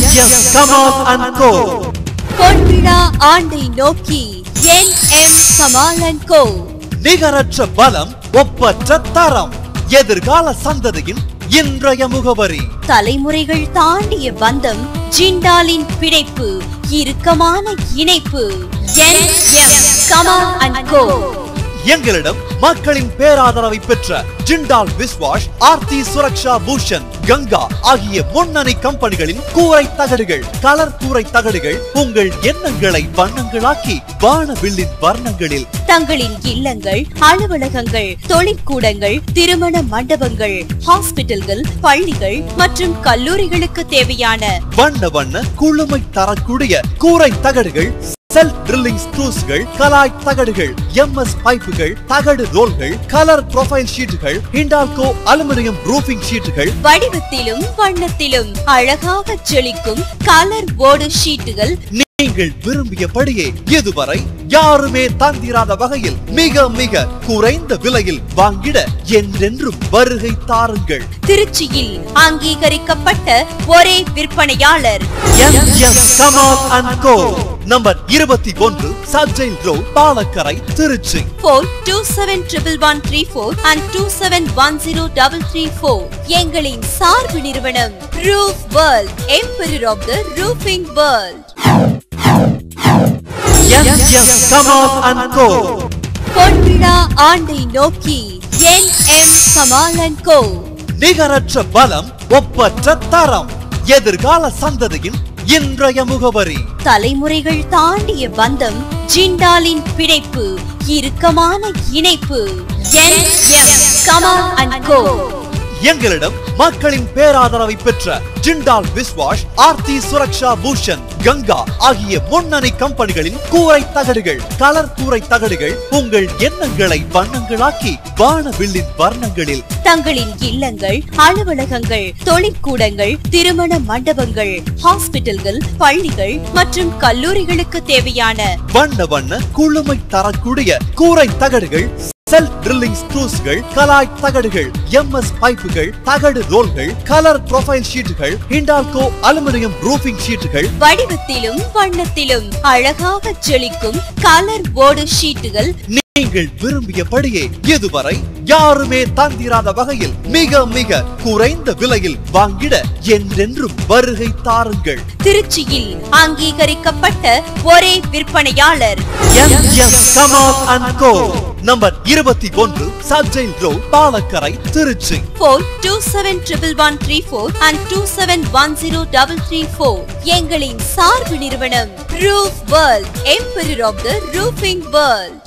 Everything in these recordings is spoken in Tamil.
எஸ் கமால் அண்ட் கோ பொன்விழா ஆண்டை நோக்கி என் எம் கமாலன் கோ நிகரற்ற பலம் ஒப்பற்ற தரம் எதிர்கால சந்ததியின் இன்றைய முகவரி தலைமுறைகள் தாண்டிய பந்தம் ஜிண்டாலின் பிணைப்பு இறுக்கமான இணைப்பு N M Kamal and co எங்களிடம் மக்களின் பேராதரவை பெற்ற ஜிண்டால் விஸ்வாஷ் ஆர்த்தி சுரக்ஷா பூஷன் கங்கா ஆகிய முன்னணி கம்பெனிகளின் கூரை தகடுகள் கலர் கூரை தகடுகள் உங்கள் எண்ணங்களை வண்ணங்களாக்கி வானவில்லின் வர்ணங்களில் தங்களின் இல்லங்கள் அலுவலகங்கள் தொழிற்கூடங்கள் திருமண மண்டபங்கள் ஹாஸ்பிட்டல்கள் பள்ளிகள் மற்றும் கல்லூரிகளுக்கு தேவையான வண்ண வண்ண குளுமை தரக்கூடிய கூரை தகடுகள் செல்ஃப் ட்ரில்லிங் ஸ்க்ரூஸ்கள் கலாய் தகடுகள் எம்எஸ் பைப்புகள் தகடு ரோல்கள் கலர் ப்ரொஃபைல் ஷீட்டுகள் ஹிண்டால்கோ அலுமினியம் ரூஃபிங் ஷீட்டுகள் வடிவத்திலும் வண்ணத்திலும் அழகாக ஜொலிக்கும் கலர் போர்டு ஷீட்டுகள் நீங்கள் விரும்பியபடியே இதுவரை யாருமே தந்திராத வகையில் மிக மிக குறைந்த விலையில் வாங்கிட என்றென்றும் வருகை தாருங்கள் திருச்சியில் அங்கீகரிக்கப்பட்ட ஒரே விற்பனையாளர் S Kamal and co number இருபத்தி ஒன்று sub jail road Palakkarai Trichy four two seven triple one three four and two seven one zero double three four எங்களின் சார்பு நிறுவனம் roof world emperor of the roofing world S Kamal and co பொன்விழா ஆண்டை நோக்கி என் எம் கமாலன் கோ நிகரற்ற பலம் ஒப்பற்ற தரம் எதிர்கால சந்ததியின் இன்றைய முகவரி தலைமுறைகள் தாண்டிய பந்தம் ஜிண்டாலின் பிணைப்பு இறுக்கமான இணைப்பு N M Kamal and co எங்களிடம் மக்களின் பேராதரவை பெற்ற ஜிண்டால் விஸ்வாஷ் ஆர்த்தி சுரக்ஷா பூஷன் கங்கா ஆகிய முன்னணி கம்பெனிகளின் கூரை தகடுகள் கலர் கூரை தகடுகள் உங்கள் எண்ணங்களை வண்ணங்களாக்கி வானவில்லின் வர்ணங்களில் தங்களின் இல்லங்கள் அலுவலகங்கள் தொழிற்கூடங்கள் திருமண மண்டபங்கள் ஹாஸ்பிட்டல்கள் பள்ளிகள் மற்றும் கல்லூரிகளுக்கு தேவையான வண்ண வண்ண குளுமை தரக்கூடிய கூரை தகடுகள் செல்ஃப் ட்ரில்லிங் ஸ்க்ரூஸ்கள் கலாய் தகடுகள் எம்எஸ் பைப்புகள் தகடு ரோல்கள் கலர் ப்ரொஃபைல் ஷீட்டுகள் ஹிண்டால்கோ அலுமினியம் ரூஃபிங் ஷீட்டுகள் வடிவத்திலும் வண்ணத்திலும் அழகாக ஜொலிக்கும் கலர் போர்டு ஷீட்டுகள் நீங்கள் விரும்பியபடியே இதுவரை யாருமே தந்திராத வகையில் மிக மிக குறைந்த விலையில் வாங்கிட என்றென்றும் வருகை தாருங்கள் திருச்சியில் அங்கீகரிக்கப்பட்ட ஒரே விற்பனையாளர் S Kamal and co number இருபத்தி ஒன்று sub jail road Palakkarai Trichy four two seven triple one three four and two seven one zero double three four எங்களின் சார்பு நிறுவனம் roof world emperor of the roofing world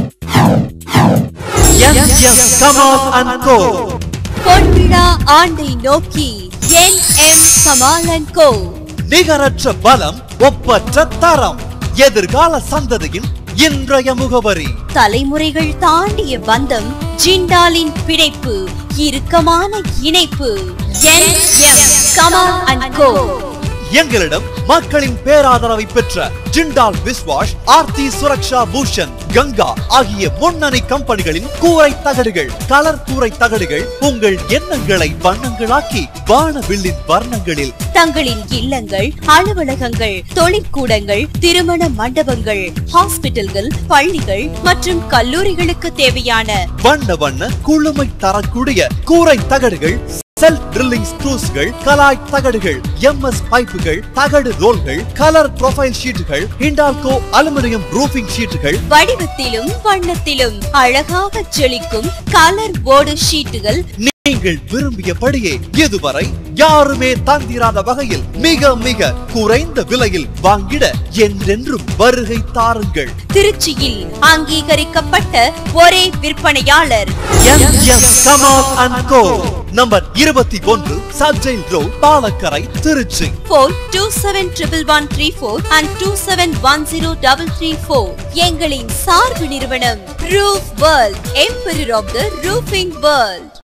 S Kamal and co பொன்விழா ஆண்டை நோக்கி என் எம் கமாலன் கோ நிகரற்ற பலம் ஒப்பற்ற தரம் எதிர்கால சந்ததியின் இன்றைய முகவரி தலைமுறைகள் தாண்டிய பந்தம் ஜிண்டாலின் பிணைப்பு இறுக்கமான இணைப்பு N M Kamal and co எங்களிடம் மக்களின் பேராதரவை பெற்ற ஜிண்டால் விஸ்வாஷ் ஆர்த்தி சுரக்ஷா பூஷன் கங்கா ஆகிய முன்னணி கம்பெனிகளின் கூரை தகடுகள் கலர் கூரை தகடுகள் உங்கள் எண்ணங்களை வண்ணங்களாக்கி வானவில்லின் வர்ணங்களில் தங்களின் இல்லங்கள் அலுவலகங்கள் தொழிற்கூடங்கள் திருமண மண்டபங்கள் ஹாஸ்பிட்டல்கள் பள்ளிகள் மற்றும் கல்லூரிகளுக்கு தேவையான வண்ண வண்ண குளுமை தரக்கூடிய கூரை தகடுகள் செல்ஃப் ட்ரில்லிங் ஸ்க்ரூஸ்கள் கலாய் தகடுகள் எம்எஸ் பைப்புகள் தகடு ரோல்கள் கலர் ப்ரொஃபைல் ஷீட்டுகள் ஹிண்டால்கோ அலுமினியம் ரூஃபிங் ஷீட்டுகள் வடிவத்திலும் வண்ணத்திலும் அழகாக ஜொலிக்கும் கலர் போர்டு ஷீட்டுகள் நீங்கள் விரும்பியபடியே இதுவரை யாருமே தந்திராத வகையில் மிக மிக குறைந்த விலையில் வாங்கிட என்றென்றும் வருகை தாருங்கள் திருச்சியில் அங்கீகரிக்கப்பட்ட ஒரே விற்பனையாளர் S Kamal and co number இருபத்தி ஒன்று sub jail road Palakkarai Trichy four two seven triple one three four and two seven one zero double three four எங்களின் சார்பு நிறுவனம் roof world emperor of the roofing world